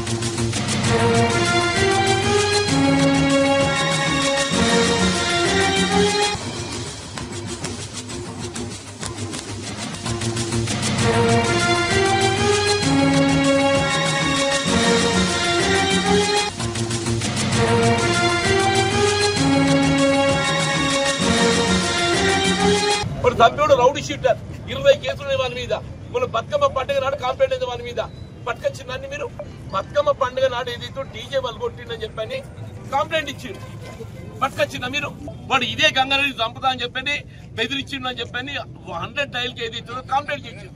ఇప్పుడు సభ్యుడు rowdy sheeter ఇరవై కేసులు ఉన్నాయి వాని మీద మన బతుకమ్మ పండుగ నాడు కంప్లైంట్ అయింది వాని మీద పట్టుకొచ్చిందండి మీరు బతుకమ్మ పండుగ నాడు ఏదైతే డీజే వల్గొట్టిందని చెప్పని కంప్లైంట్ ఇచ్చిండు పట్టుకొచ్చిందా మీరు వాడు ఇదే గంగారెడ్డి చంపుతా అని చెప్పని బెదిరించిండు అని చెప్పని హండ్రెడ్ టైల్కి ఏదైతే కంప్లైంట్ చేసిండు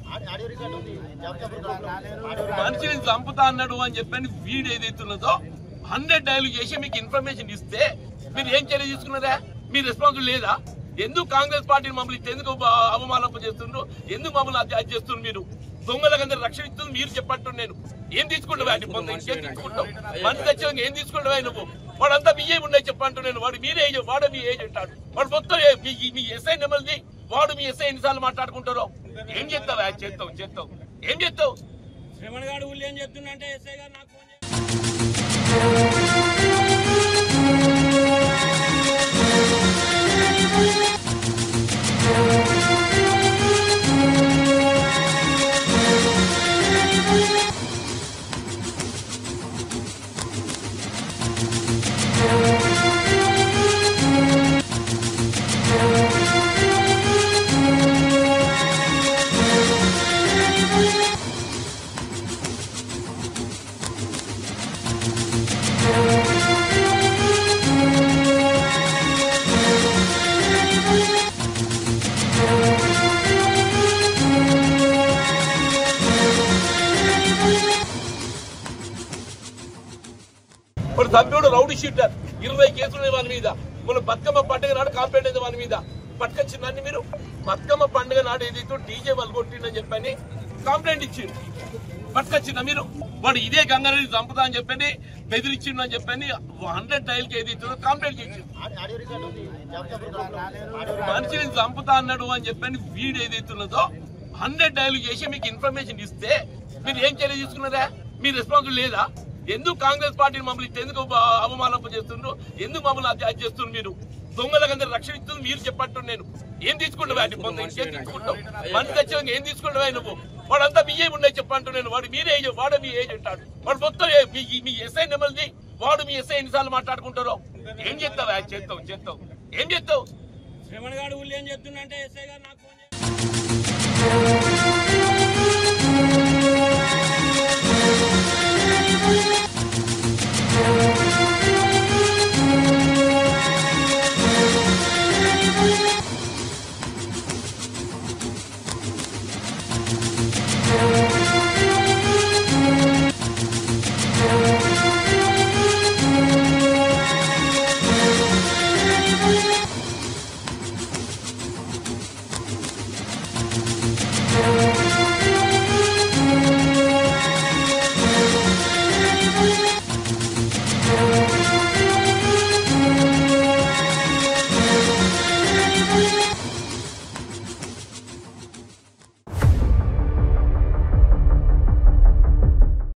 మనిషిని చంపుతా అన్నాడు అని చెప్పని వీడు ఏదైతున్నదో హండ్రెడ్ డైల్ చేసి మీకు ఇన్ఫర్మేషన్ ఇస్తే మీరు ఏం చర్య తీసుకున్నారా మీ రెస్పాన్సిబుల్ లేదా ఎందుకు కాంగ్రెస్ పార్టీని మమ్మల్ని ఇస్తే ఎందుకు బ- అవమానింప చేస్తుండ్రు ఎందుకు మమ్మల్ని అది చేస్తున్నారు మీరు దొంగలకు అందరు రక్షణ ఇస్తుంది మీరు చెప్పట్టు నేను ఏం తీసుకుంటావా నీ పొంద ఇంకేం తీసుకుంటావు మనిషి తెచ్చాక ఏం తీసుకుంటావా నువ్వు వాడంతా మీ ఏమి ఉన్నాయి చెప్పంటూ నేను వాడు మీరే ఏజ్ వాడు మీ ఏజ్ అంటాడు వాడు మొత్తం ఏ- మీ మీ ఎస్ఐ నెమ్మది వాడు మీ ఎస్ఐ ఎన్నిసార్లు మాట్లాడుకుంటారో ఏం చేస్తావా చేస్తావు చేస్తావు ఏం చేస్తావు శ్రవణ్ గారు ఊళ్ళో ఏం చెప్తున్నా ఎస్ఐ గారు నాకు ఫోన్ చేసి ఇప్పుడు సభ్యుడు రౌడీ షీటర్ ఇరవై కేసులు ఉన్నాయి వాని మీద మన బతుకమ్మ పండుగ నాడు కంప్లైంట్ అయింది వాని మీద పట్టుకొచ్చిందండి మీరు బతుకమ్మ పండుగ నాడు ఏదైతే డీజే వల్గొట్టిందని చెప్పని కంప్లైంట్ ఇచ్చిండు పట్టుకొచ్చిందా మీరు వాడు ఇదే గంగారెడ్డి చంపుతా అని చెప్పని బెదిరించిండు అని చెప్పని హండ్రెడ్ టైల్కి ఏదైతే కంప్లైంట్ చేసిండు మనిషిని చంపుతా అన్నాడు అని చెప్పని వీడు ఏదైతున్నదో హండ్రెడ్ డైల్ చేసి మీకు ఇన్ఫర్మేషన్ ఇస్తే మీరు ఏం చర్య తీసుకున్నారా మీ రెస్పాన్సిబుల్ లేదా ఎందుకు కాంగ్రెస్ పార్టీని మమ్మల్ని ఇస్తే ఎందుకు బ- అవమానింప చేస్తుండ్రు ఎందుకు మమ్మల్ని అది అది చేస్తున్నారు మీరు దొంగలకు అందరు రక్షణ ఇస్తుంది మీరు చెప్పట్టు నేను ఏం తీసుకుంటావా నీ పొంద ఇంకేం తీసుకుంటావు మనిషి తెచ్చాక ఏం తీసుకుంటావా నువ్వు వాడంతా మీ ఏమి ఉన్నాయి చెప్పంటూ నేను వాడు మీరే ఏజ్ వాడు మీ ఏజ్ అంటాడు వాడు మొత్తం ఏ- మీ మీ ఎస్ఐ నెమ్మది వాడు మీ ఎస్ఐ ఎన్నిసార్లు మాట్లాడుకుంటారో ఏం చేస్తావా చేస్తావు చేస్తావు ఏం చేస్తావు శ్రవణ్ గారు ఊళ్ళో ఏం చెప్తున్నా ఎస్ఐ గారు నాకు ఫోన్ చేసి